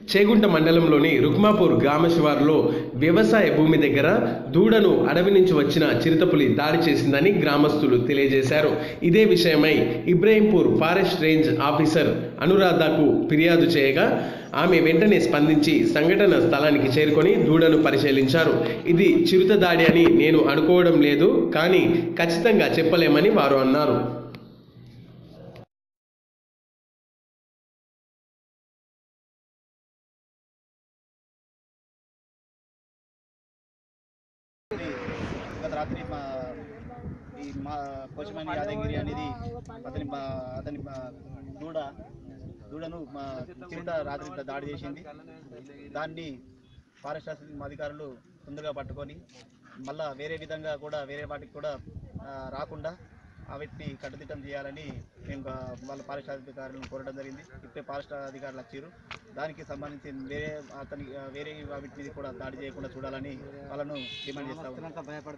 చేగుంట మండలంలోని రుక్మాపూర్ గ్రామ శివారులో వ్యవసాయ భూమి దగ్గర దూడను అడవి నుంచి వచ్చిన చిరుతపులి దాడి చేసిందని గ్రామస్తులు తెలియజేశారు ఇదే విషయమై ఇబ్రహీంపూర్ ఫారెస్ట్ రేంజ్ ఆఫీసర్ అనురాధకు ఫిర్యాదు చేయగా ఆమె వెంటనే స్పందించి సంఘటన స్థలానికి చేరుకొని దూడను పరిశీలించారు ఇది చిరుత దాడి అని నేను అనుకోవడం లేదు కానీ ఖచ్చితంగా చెప్పలేమని వారు అన్నారు గత రాత్రి మా ఈ మా కోచమని యాదగిరి అనేది అతని మా అతని మా దూడ దూడను మా చిరుత రాత్రి దాడి చేసింది దాన్ని ఫారెస్ట్ ఆఫీస్ అధికారులు తొందరగా పట్టుకొని మళ్ళా వేరే విధంగా కూడా వేరే వాటికి కూడా ఆ, రాకుండా ఆ వీటిని కట్టుదిట్టం చేయాలని మేము గా- వాళ్ళ ఫారెస్ట్ అధికారులను కోరడం జరిగింది ఇప్పుడే ఫారెస్ట్ అధికారులు వచ్చారు దానికి సంబంధించి వేరే అతని ఆ, వేరే వాటి మీద కూడా దాడి చేయకుండా చూడాలని వాళ్ళను డిమాండ్ చేస్తా ఉన్నాం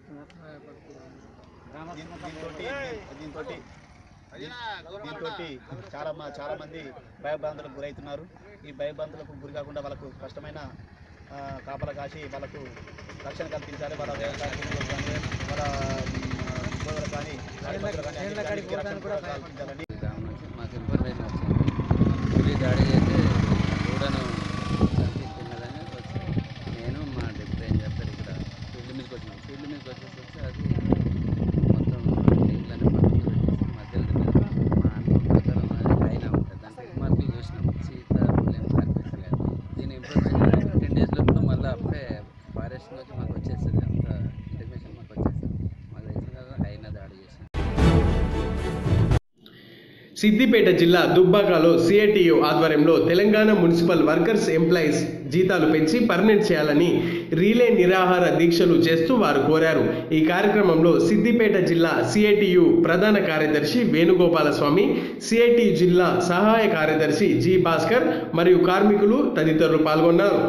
దీంతో దీంతో చాలా మా చాలా మంది భయభ్రాంతులకు గురవుతున్నారు ఈ భయభ్రాంతులకు గురి కాకుండా వాళ్ళకు కష్టమైన ఆ, కాపలా కాసి వాళ్ళకు రక్షణ కల్పించాలి వాళ్ళ వ్యవసాయ భూములకు కానీ వాళ్ళ ఉమ్, సోదరులకు కానీ ఆడపడుచులకు కానీ అన్నిటికీ రక్షణ కూడా కల్పించాలని గ్రామం నుంచి మాకు ఇన్ఫర్మేషన్ వచ్చింది పులి దాడి చేసి దూడను చంపి తిన్నదని వచ్చింది నేను మా డిప్యూటీ ఏం చెప్తారు ఇక్కడ ఫీల్డ్ మీదకి వచ్చినాం ఫీల్డ్ మీదకి వచ్చేసి వచ్చి అది మొత్తం నీళ్ళని పక్కన పెట్టేసి మధ్యలో తిన్నది మా అనుభవం ప్రకారం అది అయినా ఉంటుంది దాంట్లో మార్కులు చూసినాం సీత పులేం కనిపించలేదు దీని ఇన్ఫర్మేషన్ ఫిఫ్టీన్ డేస్లో కూడా మళ్ళీ అప్పుడే ఫారెస్ట్ నుంచి మాకు వచ్చేస్తుంది అంత ఇన్ఫర్మేషన్ మాకు వచ్చేస్తుంది మాకు తెలిసిన కదా అయినా దాడి చేసింది సిద్దిపేట జిల్లా దుబ్బాకలో సిఐటియు ఆధ్వర్యంలో తెలంగాణ మున్సిపల్ వర్కర్స్ ఎంప్లాయీస్ జీతాలు పెంచి పర్మనెంట్ చేయాలని రీలే నిరాహార దీక్షలు చేస్తూ వారు కోరారు ఈ కార్యక్రమంలో సిద్దిపేట జిల్లా సిఐటియు ప్రధాన కార్యదర్శి వేణుగోపాలస్వామి సిఐటియు జిల్లా సహాయ కార్యదర్శి జి భాస్కర్ మరియు కార్మికులు తదితరులు పాల్గొన్నారు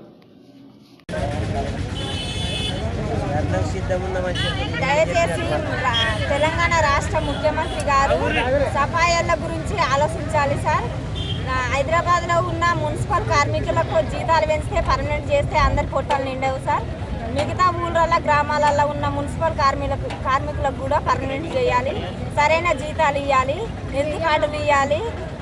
దయచేసి రా- తెలంగాణ రాష్ట్ర ముఖ్యమంత్రి గారు సఫాయిల గురించి ఆలోచించాలి సార్ నా- హైదరాబాద్లో ఉన్న మున్సిపల్ కార్మికులకు జీతాలు పెంచితే పర్మనెంట్ చేస్తే అందరి పొట్టలు నిండవు సార్ మిగతా ఊళ్ళ గ్రామాలలో ఉన్న మున్సిపల్ కార్మికులకు కార్మికులకు కూడా పర్మనెంట్ చేయాలి సరైన జీతాలు ఇవ్వాలి హెల్త్ కార్డులు ఇవ్వాలి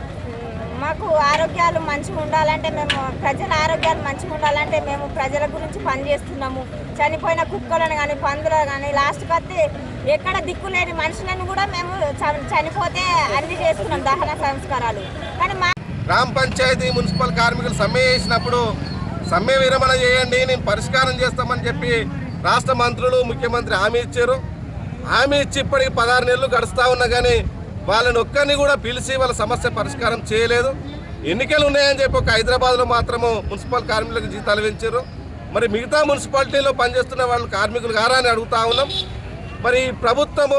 మాకు ఆరోగ్యాలు మంచిగా ఉండాలంటే మేము ప్రజల ఆరోగ్యాలు మంచిగా ఉండాలంటే మేము ప్రజల గురించి పనిచేస్తున్నాము చనిపోయిన కుక్కలను కానీ పందులను కానీ లాస్ట్కి వస్తే ఎక్కడ దిక్కులేని మనుషులను కూడా మేము చ- చనిపోతే అన్ని చేసుకున్నాం దహన సంస్కారాలు కానీ మా గ్రామ పంచాయతీ మున్సిపల్ కార్మికులు సమ్మె చేసినప్పుడు సమ్మె విరమణ చేయండి నేను పరిష్కారం చేస్తామని చెప్పి రాష్ట్ర మంత్రులు ముఖ్యమంత్రి హామీ ఇచ్చారు హామీ ఇచ్చి ఇప్పటికి పదహారు నెలలు గడుస్తూ ఉన్నా కానీ వాళ్ళని ఒక్కరిని కూడా పిలిచి వాళ్ళ సమస్య పరిష్కారం చేయలేదు ఎన్నికలు ఉన్నాయని చెప్పి ఒక హైదరాబాద్లో మాత్రము మున్సిపల్ కార్మికులకు జీతాలు పెంచారు మరి మిగతా మున్సిపాలిటీలో పనిచేస్తున్న వాళ్ళు కార్మికులు గారా అని అడుగుతా ఉన్నాం మరి ప్రభుత్వము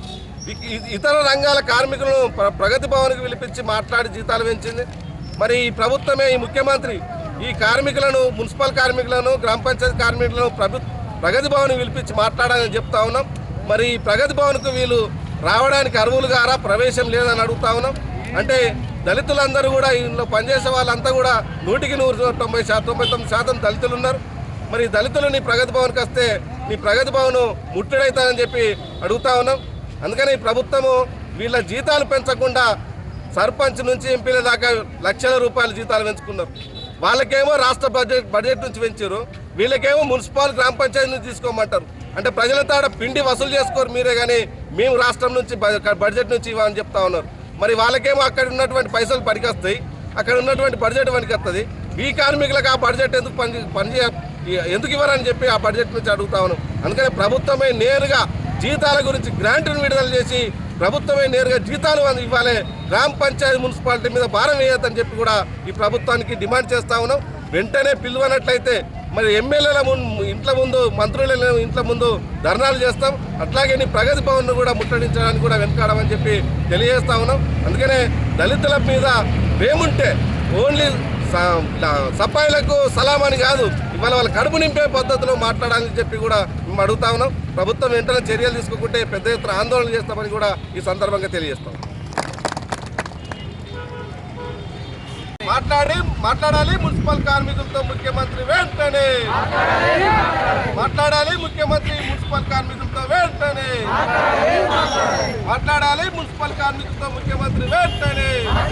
ఇ- ఇ- ఇతర రంగాల కార్మికులను ప్ర- ప్రగతి భవన్కి పిలిపించి మాట్లాడి జీతాలు పెంచింది మరి ఈ ప్రభుత్వమే ఈ ముఖ్యమంత్రి ఈ కార్మికులను మున్సిపల్ కార్మికులను గ్రామ పంచాయతీ కార్మికులను ప్రభు ప్రగతి భవన్ పిలిపించి మాట్లాడాలని చెప్తా ఉన్నాం మరి ఈ ప్రగతి భవన్కు వీళ్ళు రావడానికి అర్హులు గారా ప్రవేశం లేదని అడుగుతా ఉన్నాం అంటే దళితులందరూ కూడా ఇందులో పనిచేసే వాళ్ళంతా కూడా నూటికి నూరు తొంభై శాతం తొంభై తొమ్మిది శాతం దళితులు ఉన్నారు మరి దళితులు నీ ప్రగతి భవన్కి వస్తే నీ ప్రగతి భవన్ ముట్టడవుతానని చెప్పి అడుగుతా ఉన్నాం అందుకని ఈ ప్రభుత్వము వీళ్ళ జీతాలు పెంచకుండా సర్పంచ్ నుంచి ఎంపీల దాకా లక్షల రూపాయల జీతాలు పెంచుకున్నారు వాళ్ళకేమో రాష్ట్ర బడ్జెట్ బడ్జెట్ నుంచి పెంచారు వీళ్ళకేమో మున్సిపల్ గ్రామ పంచాయతీ నుంచి తీసుకోమంటారు అంటే ప్రజల తాడ పిండి వసూలు చేసుకోరు మీరే కానీ మేము రాష్ట్రం నుంచి బ- బడ్జెట్ నుంచి ఇవ్వని చెప్తా ఉన్నారు మరి వాళ్ళకేమో అక్కడ ఉన్నటువంటి పైసలు పనికొస్తాయి అక్కడ ఉన్నటువంటి బడ్జెట్ పనికొస్తుంది ఈ కార్మికులకు ఆ బడ్జెట్ ఎందుకు పని పని ఎందుకు ఇవ్వరని చెప్పి ఆ బడ్జెట్ నుంచి అడుగుతా ఉన్నాం అందుకని ప్రభుత్వమే నేరుగా జీతాల గురించి గ్రాంట్ను విడుదల చేసి ప్రభుత్వమే నేరుగా జీతాలు అంది- ఇవ్వాలి గ్రామ పంచాయతీ మున్సిపాలిటీ మీద భారం వేయొద్దని చెప్పి కూడా ఈ ప్రభుత్వానికి డిమాండ్ చేస్తా ఉన్నాం వెంటనే పిలువనట్లయితే మరి ఎమ్మెల్యేల ముందు ఇంట్ల ముందు మంత్రుల ఇంట్ల ముందు ధర్నాలు చేస్తాం అట్లాగే నీ ప్రగతి భవన్ కూడా ముట్టడించడానికి కూడా వెనకాడమని చెప్పి తెలియజేస్తా ఉన్నాం అందుకనే దళితుల మీద వేముంటే ఓన్లీ స- ఇలా సఫాయిలకు సలాం అని కాదు ఇవాళ వాళ్ళ కడుపు నింపే పద్ధతిలో మాట్లాడాలని చెప్పి కూడా మేము అడుగుతా ఉన్నాం ప్రభుత్వం వెంటనే చర్యలు తీసుకోకుంటే పెద్ద ఎత్తున ఆందోళన చేస్తామని కూడా ఈ సందర్భంగా తెలియజేస్తాం మాట్లాడి మాట్లాడాలి మున్సిపల్ కార్మికులతో ముఖ్యమంత్రి వెంటనే మాట్లాడాలి ముఖ్యమంత్రి మున్సిపల్ కార్మికులతో వెంటనే మాట్లాడాలి మున్సిపల్ కార్మికులతో ముఖ్యమంత్రి వెంటనే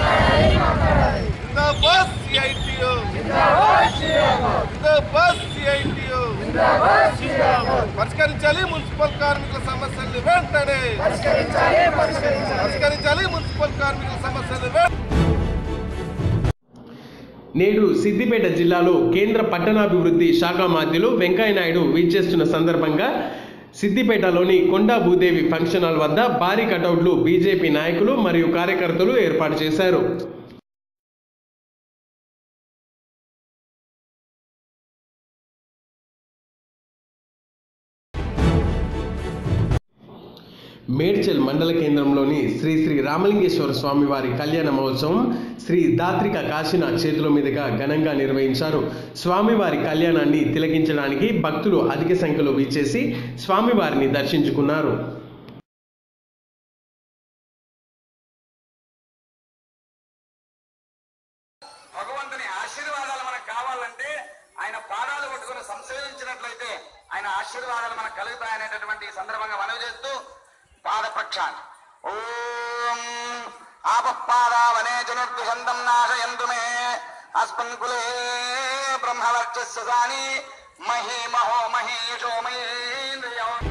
జిందాబాద్ సిఐటియు జిందాబాద్ సిఐటియు పరిష్కరించాలి మున్సిపల్ కార్మికుల సమస్యల్ని వెంటనే పరిష్కరించాలి మున్సిపల్ కార్మికుల సమస్యలు వెంటనే నేడు సిద్దిపేట జిల్లాలో కేంద్ర పట్టణాభివృద్ధి శాఖ మాధ్యులు వెంకయ్యనాయుడు విచ్చేస్తున్న సందర్భంగా సిద్దిపేటలోని కొండా భూదేవి ఫంక్షన్ హాల్ వద్ద భారీ కటౌట్లు బీజేపీ నాయకులు మరియు కార్యకర్తలు ఏర్పాటు చేశారు మేడ్చల్ మండల కేంద్రంలోని శ్రీ శ్రీ రామలింగేశ్వర స్వామి వారి కళ్యాణ మహోత్సవం శ్రీ దాత్రిక కాశీనాథ్ చేతుల మీదుగా ఘనంగా నిర్వహించారు స్వామివారి కళ్యాణాన్ని తిలకించడానికి భక్తులు అధిక సంఖ్యలో విచ్చేసి స్వామివారిని దర్శించుకున్నారు భగవంతుని ఆశీర్వాదాలు మనకు కావాలంటే ఆయన పాదాలు పట్టుకుని సంశయించినట్లయితే ఆయన ఆశీర్వాదాలు మనకు కలుగుతాయనేటటువంటి ఈ సందర్భంగా మనవి చేస్తూ పాద ప్రక్షాళన ఓం ఆపపాదావనే జనుర్దుషంతం నాశయంతు మే అస్మిన్ కులే బ్రహ్మవర్చస్సాని మహీ మహో మహేషో మహేంద్రియో